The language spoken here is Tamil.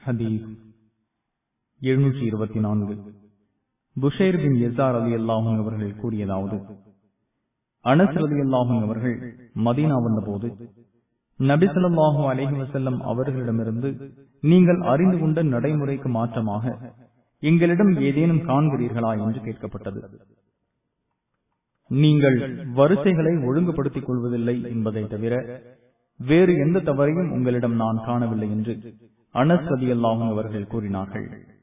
ஹதீஸ் எழுநூற்றி இருபத்தி நான்கு புஷேர் பின் எசார் அலி அல்லாஹும் அவர்கள் கூறியதாவது அனஸ் ரலி அல்லாஹும் அவர்கள் மதீனா வந்தபோது நபிசல்லாஹு அலஹி வசல்லம் அவர்களிடமிருந்து நீங்கள் அறிந்து கொண்ட நடைமுறைக்கு மாற்றமாக எங்களிடம் ஏதேனும் காண்கிறீர்களா என்று கேட்கப்பட்டது நீங்கள் வரிசைகளை ஒழுங்குபடுத்திக் கொள்வதில்லை என்பதை தவிர வேறு எந்த தவறையும் உங்களிடம் நான் காணவில்லை என்று அனஸ் ரதி அல்லாஹும் அவர்கள் கூறினார்கள்